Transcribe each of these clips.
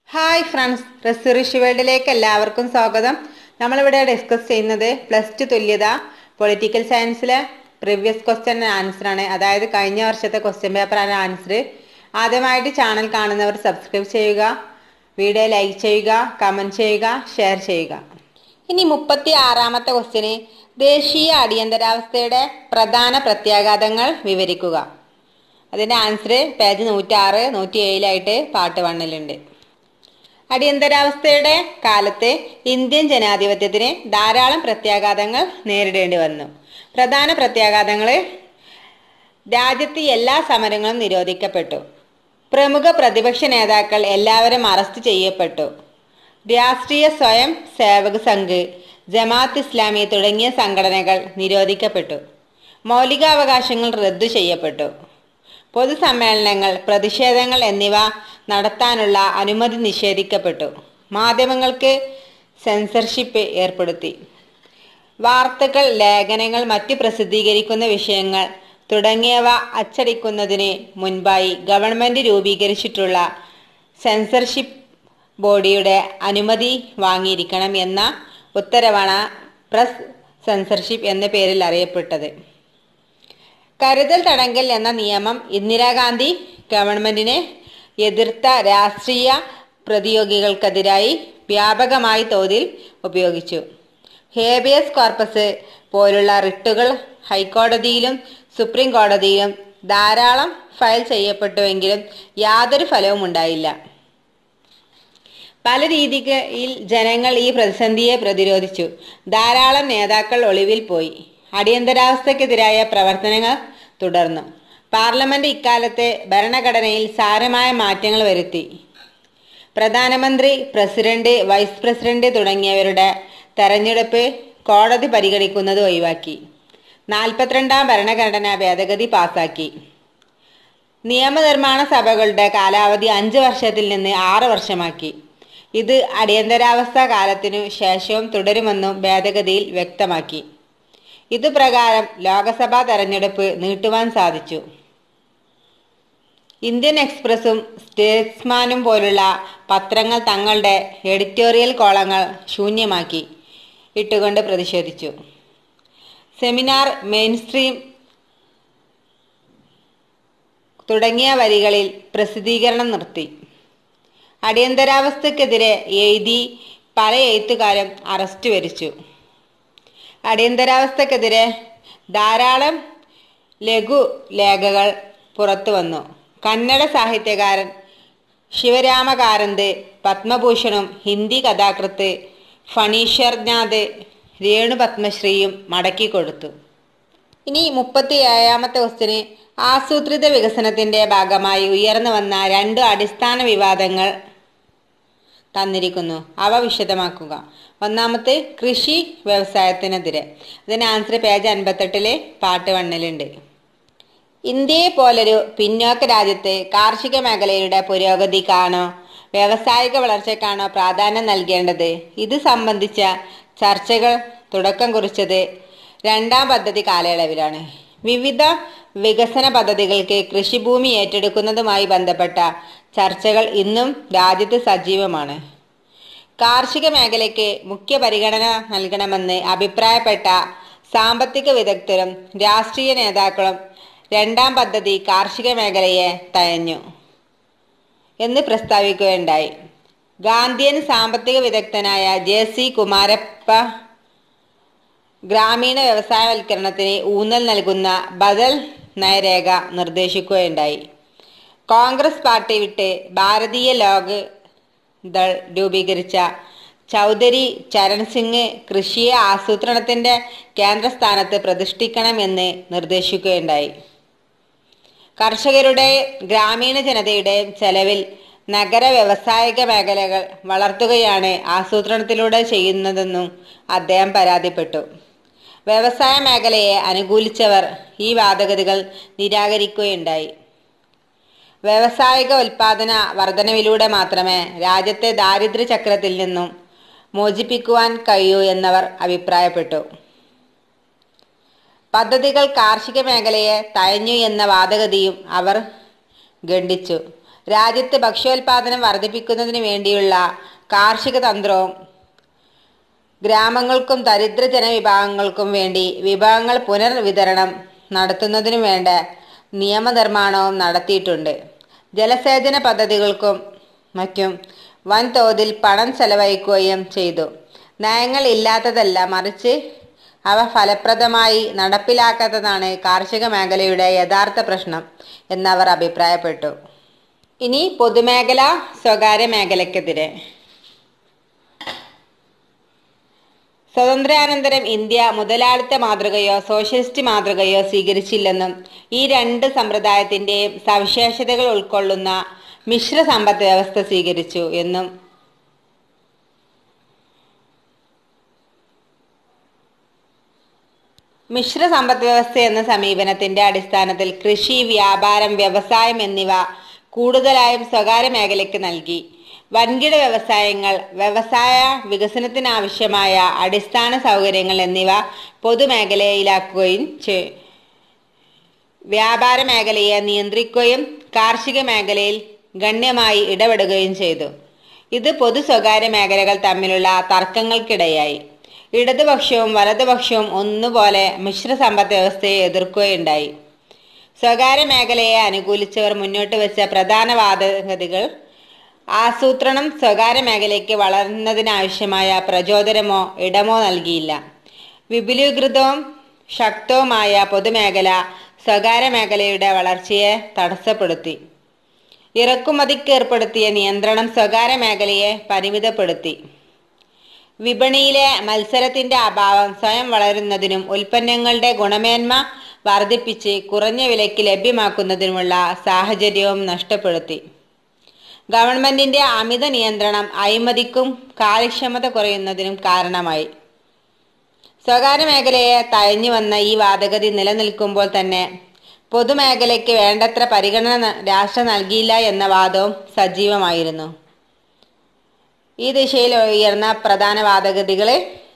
hi friends റെസിറിഷ് വേൾഡിലേക്ക് എല്ലാവർക്കും സ്വാഗതം നമ്മളിവിടെ ഡിസ്കസ് ചെയ്യുന്നത് പ്ലസ് ടു തുല്യത പൊളിറ്റിക്കൽ സയൻസിലെ പ്രീവിയസ് ക്വസ്റ്റ്യൻ ആൻസർ ആണ് അതായത് കഴിഞ്ഞ വർഷത്തെ ക്വസ്റ്റ്യൻ പേപ്പറാണ് ആൻസർ ആദ്യമായിട്ട് ചാനൽ കാണുന്നവർ സബ്സ്ക്രൈബ് ചെയ്യുക വീഡിയോ ലൈക്ക് ചെയ്യുക കമൻറ്റ് ചെയ്യുക ഷെയർ ചെയ്യുക ഇനി മുപ്പത്തി ആറാമത്തെ ക്വസ്റ്റ്യന് ദേശീയ അടിയന്തരാവസ്ഥയുടെ പ്രധാന പ്രത്യാഘാതങ്ങൾ വിവരിക്കുക അതിൻ്റെ ആൻസർ പേജ് നൂറ്റാറ് നൂറ്റി ഏഴിലായിട്ട് പാട്ട് വണ്ണിലുണ്ട് അടിയന്തരാവസ്ഥയുടെ കാലത്ത് ഇന്ത്യൻ ജനാധിപത്യത്തിന് ധാരാളം പ്രത്യാഘാതങ്ങൾ നേരിടേണ്ടി വന്നു പ്രധാന പ്രത്യാഘാതങ്ങൾ രാജ്യത്ത് എല്ലാ സമരങ്ങളും നിരോധിക്കപ്പെട്ടു പ്രമുഖ പ്രതിപക്ഷ നേതാക്കൾ എല്ലാവരും അറസ്റ്റ് ചെയ്യപ്പെട്ടു രാഷ്ട്രീയ സ്വയം സേവക് സംഘ് ജമാഅത്ത് ഇസ്ലാമി തുടങ്ങിയ സംഘടനകൾ നിരോധിക്കപ്പെട്ടു മൗലികാവകാശങ്ങൾ റദ്ദു ചെയ്യപ്പെട്ടു പൊതുസമ്മേളനങ്ങൾ പ്രതിഷേധങ്ങൾ എന്നിവ നടത്താനുള്ള അനുമതി നിഷേധിക്കപ്പെട്ടു മാധ്യമങ്ങൾക്ക് സെൻസർഷിപ്പ് ഏർപ്പെടുത്തി വാർത്തകൾ ലേഖനങ്ങൾ മറ്റ് പ്രസിദ്ധീകരിക്കുന്ന വിഷയങ്ങൾ തുടങ്ങിയവ അച്ചടിക്കുന്നതിന് മുൻപായി ഗവൺമെന്റ് രൂപീകരിച്ചിട്ടുള്ള സെൻസർഷിപ്പ് ബോഡിയുടെ അനുമതി വാങ്ങിയിരിക്കണം എന്ന ഉത്തരവാണ് പ്രസ് സെൻസർഷിപ്പ് എന്ന പേരിൽ അറിയപ്പെട്ടത് കരുതൽ തടങ്കൽ എന്ന നിയമം ഇന്ദിരാഗാന്ധി ഗവൺമെന്റിനെ എതിർത്ത രാഷ്ട്രീയ പ്രതിയോഗികൾക്കെതിരായി വ്യാപകമായി തോതിൽ ഉപയോഗിച്ചു ഹേബിയസ് കോർപ്പസ് പോലുള്ള റിട്ടുകൾ ഹൈക്കോടതിയിലും സുപ്രീം കോടതിയിലും ധാരാളം ഫയൽ ചെയ്യപ്പെട്ടുവെങ്കിലും യാതൊരു ഫലവും ഉണ്ടായില്ല പല രീതിയിൽ ജനങ്ങൾ ഈ പ്രതിസന്ധിയെ പ്രതിരോധിച്ചു ധാരാളം നേതാക്കൾ ഒളിവിൽ പോയി അടിയന്തരാവസ്ഥക്കെതിരായ പ്രവർത്തനങ്ങൾ തുടർന്നു പാർലമെന്റ് ഇക്കാലത്തെ ഭരണഘടനയിൽ സാരമായ മാറ്റങ്ങൾ വരുത്തി പ്രധാനമന്ത്രി പ്രസിഡന്റ് വൈസ് പ്രസിഡന്റ് തുടങ്ങിയവരുടെ തെരഞ്ഞെടുപ്പ് കോടതി പരിഗണിക്കുന്നത് ഒഴിവാക്കി നാൽപ്പത്തിരണ്ടാം ഭരണഘടനാ ഭേദഗതി പാസാക്കി നിയമനിർമ്മാണ സഭകളുടെ കാലാവധി അഞ്ച് വർഷത്തിൽ നിന്ന് ആറ് വർഷമാക്കി ഇത് അടിയന്തരാവസ്ഥ കാലത്തിനു ശേഷവും തുടരുമെന്നും ഭേദഗതിയിൽ വ്യക്തമാക്കി ഇതുപ്രകാരം ലോക്സഭാ തെരഞ്ഞെടുപ്പ് നീട്ടുവാൻ സാധിച്ചു ഇന്ത്യൻ എക്സ്പ്രസും സ്റ്റേറ്റ്സ്മാനും പോലുള്ള പത്രങ്ങൾ തങ്ങളുടെ എഡിറ്റോറിയൽ കോളങ്ങൾ ശൂന്യമാക്കി ഇട്ടുകൊണ്ട് പ്രതിഷേധിച്ചു സെമിനാർ മെയിൻസ്ട്രീം തുടങ്ങിയ വരികളിൽ പ്രസിദ്ധീകരണം നിർത്തി അടിയന്തരാവസ്ഥക്കെതിരെ എഴുതി പല എഴുത്തുകാരും അറസ്റ്റ് വരിച്ചു അടിയന്തരാവസ്ഥക്കെതിരെ ധാരാളം ലഘു ലേഖകൾ പുറത്തു വന്നു കന്നഡ സാഹിത്യകാരൻ ശിവരാമകാരന്ത് പത്മഭൂഷണും ഹിന്ദി കഥാകൃത്ത് ഫണീശ്വർനാഥ് രേണു പത്മശ്രീയും മടക്കിക്കൊടുത്തു ഇനി മുപ്പത്തി ഏഴാമത്തെ ക്വസ്റ്റിന് ആസൂത്രിത വികസനത്തിന്റെ ഭാഗമായി ഉയർന്നു വന്ന രണ്ട് അടിസ്ഥാന വിവാദങ്ങൾ തന്നിരിക്കുന്നു അവ വിശദമാക്കുക ഒന്നാമത്തെ കൃഷി വ്യവസായത്തിനെതിരെ ഇതിന് ആൻസർ പേജ് അൻപത്തെട്ടിലെ പാട്ട് വണ്ണിലുണ്ട് ഇന്ത്യയെ പോലൊരു പിന്നോക്ക രാജ്യത്ത് കാർഷിക മേഖലയുടെ പുരോഗതിക്കാണോ വ്യാവസായിക വളർച്ചയ്ക്കാണോ പ്രാധാന്യം നൽകേണ്ടത് ഇത് സംബന്ധിച്ച ചർച്ചകൾ തുടക്കം കുറിച്ചത് രണ്ടാം പദ്ധതി കാലയളവിലാണ് വിവിധ വികസന പദ്ധതികൾക്ക് കൃഷിഭൂമി ഏറ്റെടുക്കുന്നതുമായി ബന്ധപ്പെട്ട ചർച്ചകൾ ഇന്നും രാജ്യത്ത് സജീവമാണ് കാർഷിക മേഖലയ്ക്ക് മുഖ്യ പരിഗണന നൽകണമെന്ന് അഭിപ്രായപ്പെട്ട സാമ്പത്തിക വിദഗ്ധരും രാഷ്ട്രീയ നേതാക്കളും രണ്ടാം പദ്ധതി കാർഷിക മേഖലയെ തഴഞ്ഞു എന്ന് പ്രസ്താവിക്കുകയുണ്ടായി ഗാന്ധിയൻ സാമ്പത്തിക വിദഗ്ധനായ ജെ സി കുമാരപ്പ ഗ്രാമീണ വ്യവസായവൽക്കരണത്തിന് ഊന്നൽ നൽകുന്ന ബദൽ നയരേഖ നിർദ്ദേശിക്കുകയുണ്ടായി കോൺഗ്രസ് പാർട്ടി വിട്ട് ഭാരതീയ ലോക് ദൾ രൂപീകരിച്ച ചൗധരി ചരൺ സിംഗ് കൃഷിയെ ആസൂത്രണത്തിന്റെ കേന്ദ്രസ്ഥാനത്ത് പ്രതിഷ്ഠിക്കണമെന്ന് നിർദ്ദേശിക്കുകയുണ്ടായി കർഷകരുടെ ഗ്രാമീണ ജനതയുടെയും ചെലവിൽ നഗര വ്യവസായിക മേഖലകൾ വളർത്തുകയാണ് ആസൂത്രണത്തിലൂടെ ചെയ്യുന്നതെന്നും അദ്ദേഹം പരാതിപ്പെട്ടു വ്യവസായ മേഖലയെ അനുകൂലിച്ചവർ ഈ വാദഗതികൾ നിരാകരിക്കുകയുണ്ടായി വ്യാവസായിക ഉൽപാദന വർധനവിലൂടെ മാത്രമേ രാജ്യത്തെ ദാരിദ്ര്യ ചക്രത്തിൽ നിന്നും മോചിപ്പിക്കുവാൻ കഴിയൂ എന്നവർ അഭിപ്രായപ്പെട്ടു പദ്ധതികൾ കാർഷിക മേഖലയെ തഴഞ്ഞു എന്ന വാദഗതിയും അവർ ഖണ്ഡിച്ചു രാജ്യത്ത് ഭക്ഷ്യോൽപാദനം വർദ്ധിപ്പിക്കുന്നതിന് വേണ്ടിയുള്ള കാർഷിക തന്ത്രവും ഗ്രാമങ്ങൾക്കും ദരിദ്ര ജനവിഭാഗങ്ങൾക്കും വേണ്ടി വിഭവങ്ങൾ പുനർവിതരണം നടത്തുന്നതിനു വേണ്ട നിയമനിർമ്മാണവും നടത്തിയിട്ടുണ്ട് ജലസേചന പദ്ധതികൾക്കും മറ്റും വൻതോതിൽ പണം ചെലവഴിക്കുകയും ചെയ്തു നയങ്ങൾ ഇല്ലാത്തതല്ല മറിച്ച് അവ ഫലപ്രദമായി നടപ്പിലാക്കാത്തതാണ് കാർഷിക മേഖലയുടെ യഥാർത്ഥ പ്രശ്നം എന്നവർ അഭിപ്രായപ്പെട്ടു ഇനി പൊതുമേഖല സ്വകാര്യ മേഖലയ്ക്കെതിരെ സ്വാതന്ത്ര്യാനന്തരം ഇന്ത്യ മുതലാളിത്ത മാതൃകയോ സോഷ്യലിസ്റ്റ് മാതൃകയോ സ്വീകരിച്ചില്ലെന്നും ഈ രണ്ട് സമ്പ്രദായത്തിൻ്റെയും സവിശേഷതകൾ ഉൾക്കൊള്ളുന്ന മിശ്ര സമ്പദ് വ്യവസ്ഥ സ്വീകരിച്ചു എന്നും മിശ്ര സമ്പദ് വ്യവസ്ഥ എന്ന സമീപനത്തിന്റെ അടിസ്ഥാനത്തിൽ കൃഷി വ്യാപാരം വ്യവസായം എന്നിവ കൂടുതലായും സ്വകാര്യ മേഖലയ്ക്ക് നൽകി വൻകിട വ്യവസായങ്ങൾ വ്യവസായ വികസനത്തിനാവശ്യമായ അടിസ്ഥാന സൗകര്യങ്ങൾ എന്നിവ പൊതുമേഖലയിലാക്കുകയും ചെയ്തു വ്യാപാര മേഖലയെ നിയന്ത്രിക്കുകയും കാർഷിക മേഖലയിൽ ഗണ്യമായി ഇടപെടുകയും ചെയ്തു ഇത് പൊതു സ്വകാര്യ മേഖലകൾ തമ്മിലുള്ള തർക്കങ്ങൾക്കിടയായി ഇടതുപക്ഷവും വലതുപക്ഷവും ഒന്നുപോലെ മിശ്ര സമ്പദ് വ്യവസ്ഥയെ എതിർക്കുകയുണ്ടായി സ്വകാര്യ മേഖലയെ അനുകൂലിച്ചവർ മുന്നോട്ട് വെച്ച പ്രധാന വാദഗതികൾ ആസൂത്രണം സ്വകാര്യ മേഖലയ്ക്ക് വളരുന്നതിനാവശ്യമായ പ്രചോദനമോ ഇടമോ നൽകിയില്ല വിപുലീകൃതവും ശക്തവുമായ പൊതുമേഖല സ്വകാര്യ മേഖലയുടെ വളർച്ചയെ തടസ്സപ്പെടുത്തി ഇറക്കുമതിക്ക് ഏർപ്പെടുത്തിയ നിയന്ത്രണം സ്വകാര്യ മേഖലയെ പരിമിതപ്പെടുത്തി വിപണിയിലെ മത്സരത്തിന്റെ അഭാവം സ്വയം വളരുന്നതിനും ഉൽപ്പന്നങ്ങളുടെ ഗുണമേന്മ വർദ്ധിപ്പിച്ച് കുറഞ്ഞ വിലയ്ക്ക് ലഭ്യമാക്കുന്നതിനുമുള്ള സാഹചര്യവും നഷ്ടപ്പെടുത്തി ഗവൺമെന്റിന്റെ അമിത നിയന്ത്രണം അഴിമതിക്കും കാര്യക്ഷമത കുറയുന്നതിനും കാരണമായി സ്വകാര്യ മേഖലയെ തഴഞ്ഞു വന്ന ഈ വാദഗതി നിലനിൽക്കുമ്പോൾ തന്നെ പൊതുമേഖലയ്ക്ക് വേണ്ടത്ര പരിഗണന ന- രാഷ്ട്രം നൽകിയില്ല എന്ന വാദവും സജീവമായിരുന്നു ഈ ദിശയിൽ ഉയർന്ന പ്രധാന വാദഗതികളെ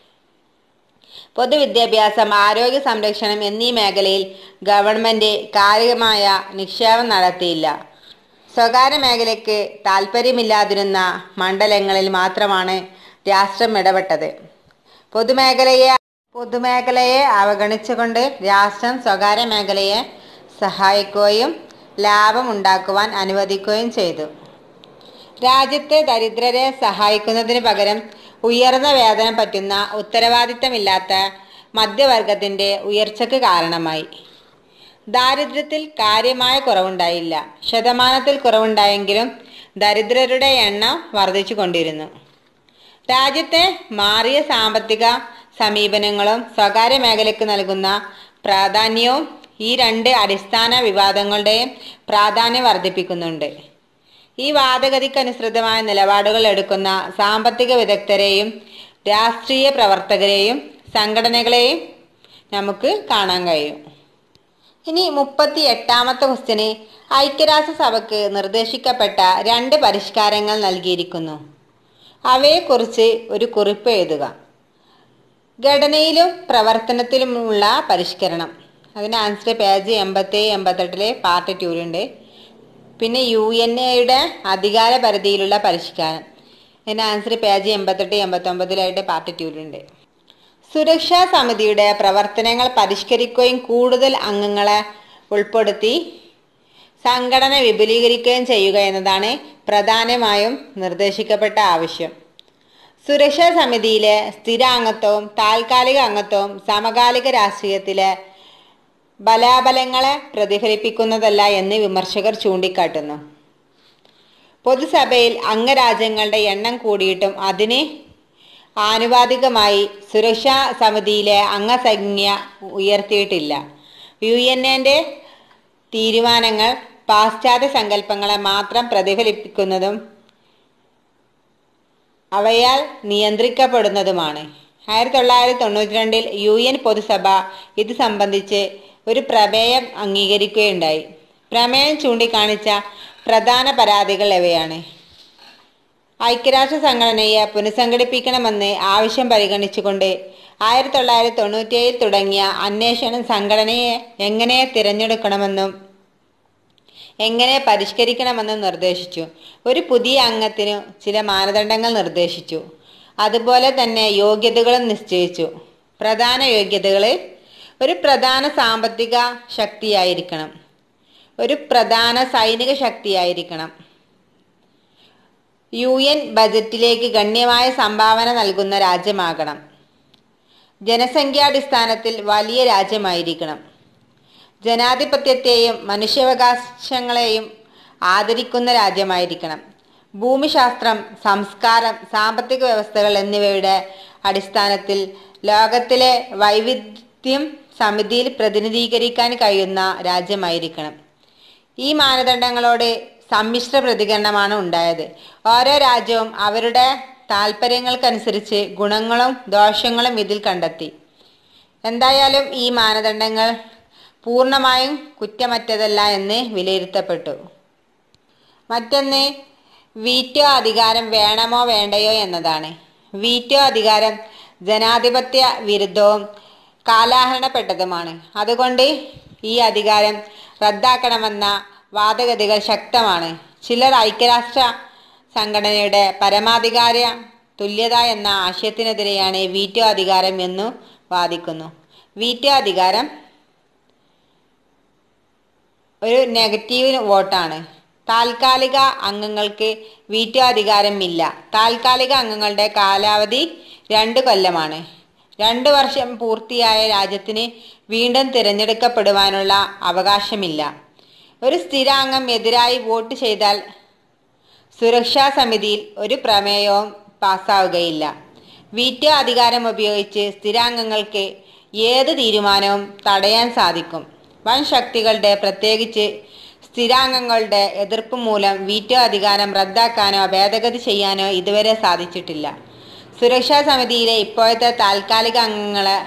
പൊതുവിദ്യാഭ്യാസം ആരോഗ്യ സംരക്ഷണം എന്നീ മേഖലയിൽ ഗവൺമെന്റ് കാര്യമായ നിക്ഷേപം നടത്തിയില്ല സ്വകാര്യ മേഖലയ്ക്ക് താൽപ്പര്യമില്ലാതിരുന്ന മണ്ഡലങ്ങളിൽ മാത്രമാണ് രാഷ്ട്രം ഇടപെട്ടത് പൊതുമേഖലയെ പൊതുമേഖലയെ അവഗണിച്ചുകൊണ്ട് രാഷ്ട്രം സ്വകാര്യ മേഖലയെ സഹായിക്കുകയും ലാഭം ഉണ്ടാക്കുവാൻ അനുവദിക്കുകയും ചെയ്തു രാജ്യത്തെ ദരിദ്രരെ സഹായിക്കുന്നതിന് പകരം ഉയർന്ന വേതനം പറ്റുന്ന ഉത്തരവാദിത്തമില്ലാത്ത മധ്യവർഗത്തിന്റെ ഉയർച്ചയ്ക്ക് കാരണമായി ദാരിദ്ര്യത്തിൽ കാര്യമായ കുറവുണ്ടായില്ല ശതമാനത്തിൽ കുറവുണ്ടായെങ്കിലും ദരിദ്രരുടെ എണ്ണം വർദ്ധിച്ചു കൊണ്ടിരുന്നു രാജ്യത്തെ മാറിയ സാമ്പത്തിക സമീപനങ്ങളും സ്വകാര്യ മേഖലയ്ക്ക് നൽകുന്ന പ്രാധാന്യവും ഈ രണ്ട് അടിസ്ഥാന വിവാദങ്ങളുടെയും പ്രാധാന്യം വർദ്ധിപ്പിക്കുന്നുണ്ട് ഈ വാദഗതിക്കനുസൃതമായ നിലപാടുകൾ എടുക്കുന്ന സാമ്പത്തിക വിദഗ്ധരെയും രാഷ്ട്രീയ പ്രവർത്തകരെയും സംഘടനകളെയും നമുക്ക് കാണാൻ കഴിയും ഇനി മുപ്പത്തി എട്ടാമത്തെ ക്വസ്റ്റ്യന് ഐക്യരാഷ്ട്രസഭയ്ക്ക് നിർദ്ദേശിക്കപ്പെട്ട രണ്ട് പരിഷ്കാരങ്ങൾ നൽകിയിരിക്കുന്നു അവയെക്കുറിച്ച് ഒരു കുറിപ്പ് എഴുതുക ഘടനയിലും പ്രവർത്തനത്തിലുമുള്ള പരിഷ്കരണം അതിന് ആൻസർ പേജ് എൺപത്തി എൺപത്തെട്ടിലെ പാർട്ട് ടൂലുണ്ട് പിന്നെ യു എൻ എയുടെ അധികാര പരിധിയിലുള്ള പരിഷ്കാരം അതിന് ആൻസർ പേജ് എൺപത്തെട്ട് എൺപത്തൊമ്പതിലായിട്ട് പാർട്ട് ടൂലുണ്ട് സുരക്ഷാ സമിതിയുടെ പ്രവർത്തനങ്ങൾ പരിഷ്കരിക്കുകയും കൂടുതൽ അംഗങ്ങളെ ഉൾപ്പെടുത്തി സംഘടന വിപുലീകരിക്കുകയും ചെയ്യുക എന്നതാണ് പ്രധാനമായും നിർദ്ദേശിക്കപ്പെട്ട ആവശ്യം സുരക്ഷാ സമിതിയിലെ സ്ഥിരാംഗത്വവും താൽക്കാലിക അംഗത്വവും സമകാലിക രാഷ്ട്രീയത്തിലെ ബലാബലങ്ങളെ പ്രതിഫലിപ്പിക്കുന്നതല്ല എന്ന് വിമർശകർ ചൂണ്ടിക്കാട്ടുന്നു പൊതുസഭയിൽ അംഗരാജ്യങ്ങളുടെ എണ്ണം കൂടിയിട്ടും അതിന് ആനുപാതികമായി സുരക്ഷാ സമിതിയിലെ അംഗസംഖ്യ ഉയർത്തിയിട്ടില്ല യു എൻ എൻ്റെ തീരുമാനങ്ങൾ പാശ്ചാത്യ സങ്കല്പങ്ങളെ മാത്രം പ്രതിഫലിപ്പിക്കുന്നതും അവയാൽ നിയന്ത്രിക്കപ്പെടുന്നതുമാണ് ആയിരത്തി തൊള്ളായിരത്തി തൊണ്ണൂറ്റി രണ്ടിൽ യു എൻ പൊതുസഭ ഇത് സംബന്ധിച്ച് ഒരു പ്രമേയം അംഗീകരിക്കുകയുണ്ടായി പ്രമേയം ചൂണ്ടിക്കാണിച്ച പ്രധാന പരാതികൾ ഇവയാണ് ഐക്യരാഷ്ട്ര സംഘടനയെ പുനഃസംഘടിപ്പിക്കണമെന്ന് ആവശ്യം പരിഗണിച്ചുകൊണ്ട് ആയിരത്തി തൊള്ളായിരത്തി തൊണ്ണൂറ്റിയേഴിൽ തുടങ്ങിയ അന്വേഷണം സംഘടനയെ എങ്ങനെ തിരഞ്ഞെടുക്കണമെന്നും എങ്ങനെ പരിഷ്കരിക്കണമെന്ന് നിർദ്ദേശിച്ചു ഒരു പുതിയ അംഗത്തിനു ചില മാനദണ്ഡങ്ങൾ നിർദ്ദേശിച്ചു അതുപോലെ തന്നെ യോഗ്യതകളും നിശ്ചയിച്ചു പ്രധാന യോഗ്യതകൾ ഒരു പ്രധാന സാമ്പത്തിക ശക്തിയായിരിക്കണം ഒരു പ്രധാന സൈനിക ശക്തിയായിരിക്കണം യു എൻ ബജറ്റിലേക്ക് ഗണ്യമായ സംഭാവന നൽകുന്ന രാജ്യമാകണം ജനസംഖ്യാടിസ്ഥാനത്തിൽ വലിയ രാജ്യമായിരിക്കണം ജനാധിപത്യത്തെയും മനുഷ്യാവകാശങ്ങളെയും ആദരിക്കുന്ന രാജ്യമായിരിക്കണം ഭൂമിശാസ്ത്രം സംസ്കാരം സാമ്പത്തിക വ്യവസ്ഥകൾ എന്നിവയുടെ അടിസ്ഥാനത്തിൽ ലോകത്തിലെ വൈവിധ്യം സമിതിയിൽ പ്രതിനിധീകരിക്കാൻ കഴിയുന്ന രാജ്യമായിരിക്കണം ഈ മാനദണ്ഡങ്ങളോട് സമ്മിശ്ര പ്രതികരണമാണ് ഉണ്ടായത് ഓരോ രാജ്യവും അവരുടെ താല്പര്യങ്ങൾക്കനുസരിച്ച് ഗുണങ്ങളും ദോഷങ്ങളും ഇതിൽ കണ്ടെത്തി എന്തായാലും ഈ മാനദണ്ഡങ്ങൾ പൂർണ്ണമായും കുറ്റമറ്റതല്ല എന്ന് വിലയിരുത്തപ്പെട്ടു മറ്റൊന്ന് വീറ്റോ അധികാരം വേണമോ വേണ്ടയോ എന്നതാണ് വീറ്റോ അധികാരം ജനാധിപത്യ വിരുദ്ധവും കാലാഹരണപ്പെട്ടതുമാണ് അതുകൊണ്ട് ഈ അധികാരം റദ്ദാക്കണമെന്ന വാദഗതികൾ ശക്തമാണ് ചിലർ ഐക്യരാഷ്ട്ര സംഘടനയുടെ പരമാധികാര തുല്യത എന്ന ആശയത്തിനെതിരെയാണ് വീറ്റോ അധികാരം എന്നു വാദിക്കുന്നു വീറ്റോ അധികാരം ഒരു നെഗറ്റീവ് വോട്ടാണ് താൽക്കാലിക അംഗങ്ങൾക്ക് വീറ്റോ അധികാരമില്ല താൽക്കാലിക അംഗങ്ങളുടെ കാലാവധി രണ്ട് കൊല്ലമാണ് രണ്ട് വർഷം പൂർത്തിയായ രാജ്യത്തിന് വീണ്ടും തിരഞ്ഞെടുക്കപ്പെടുവാനുള്ള അവകാശമില്ല ഒരു സ്ഥിരാംഗം എതിരായി വോട്ട് ചെയ്താൽ സുരക്ഷാ സമിതിയിൽ ഒരു പ്രമേയവും പാസ്സാവുകയില്ല വീറ്റോ അധികാരം ഉപയോഗിച്ച് സ്ഥിരാംഗങ്ങൾക്ക് ഏത് തീരുമാനവും തടയാൻ സാധിക്കും വൻ ശക്തികളുടെ പ്രത്യേകിച്ച് സ്ഥിരാംഗങ്ങളുടെ എതിർപ്പ് മൂലം വീറ്റോ അധികാരം റദ്ദാക്കാനോ ഭേദഗതി ചെയ്യാനോ ഇതുവരെ സാധിച്ചിട്ടില്ല സുരക്ഷാ സമിതിയിലെ ഇപ്പോഴത്തെ താൽക്കാലിക അംഗങ്ങളെ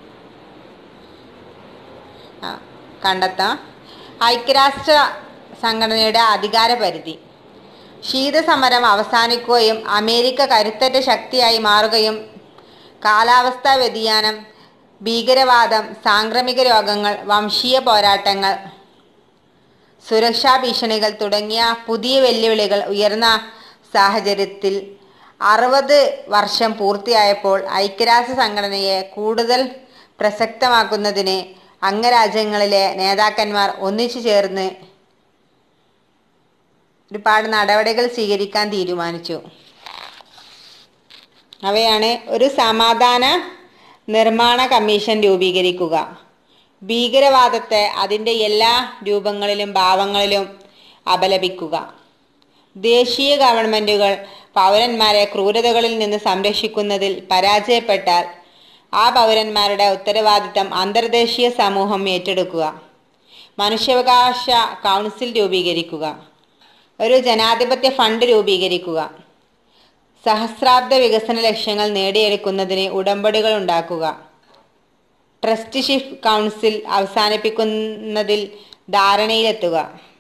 ആ, കണ്ടെത്താം ഐക്യരാഷ്ട്ര സംഘടനയുടെ അധികാര പരിധി ശീതസമരം അവസാനിക്കുകയും അമേരിക്ക കരുത്തറ്റ ശക്തിയായി മാറുകയും കാലാവസ്ഥാ വ്യതിയാനം ഭീകരവാദം സാംക്രമിക രോഗങ്ങൾ വംശീയ പോരാട്ടങ്ങൾ സുരക്ഷാ ഭീഷണികൾ തുടങ്ങിയ പുതിയ വെല്ലുവിളികൾ ഉയർന്ന സാഹചര്യത്തിൽ അറുപത് വർഷം പൂർത്തിയായപ്പോൾ ഐക്യരാഷ്ട്ര സംഘടനയെ കൂടുതൽ പ്രസക്തമാക്കുന്നതിന് അംഗരാജ്യങ്ങളിലെ നേതാക്കന്മാർ ഒന്നിച്ചു ചേർന്ന് ഒരുപാട് നടപടികൾ സ്വീകരിക്കാൻ തീരുമാനിച്ചു അവയാണ് ഒരു സമാധാന നിർമ്മാണ കമ്മീഷൻ രൂപീകരിക്കുക ഭീകരവാദത്തെ അതിൻ്റെ എല്ലാ രൂപങ്ങളിലും ഭാവങ്ങളിലും അപലപിക്കുക ദേശീയ ഗവൺമെൻറ്റുകൾ പൗരന്മാരെ ക്രൂരതകളിൽ നിന്ന് സംരക്ഷിക്കുന്നതിൽ പരാജയപ്പെട്ടാൽ ആ പൗരന്മാരുടെ ഉത്തരവാദിത്തം അന്തർദേശീയ സമൂഹം ഏറ്റെടുക്കുക മനുഷ്യാവകാശ കൗൺസിൽ രൂപീകരിക്കുക ഒരു ജനാധിപത്യ ഫണ്ട് രൂപീകരിക്കുക സഹസ്രാബ്ദ വികസന ലക്ഷ്യങ്ങൾ നേടിയെടുക്കുന്നതിന് ഉടമ്പടികൾ ഉണ്ടാക്കുക ട്രസ്റ്റിഷിപ്പ് കൗൺസിൽ അവസാനിപ്പിക്കുന്നതിൽ ധാരണയിലെത്തുക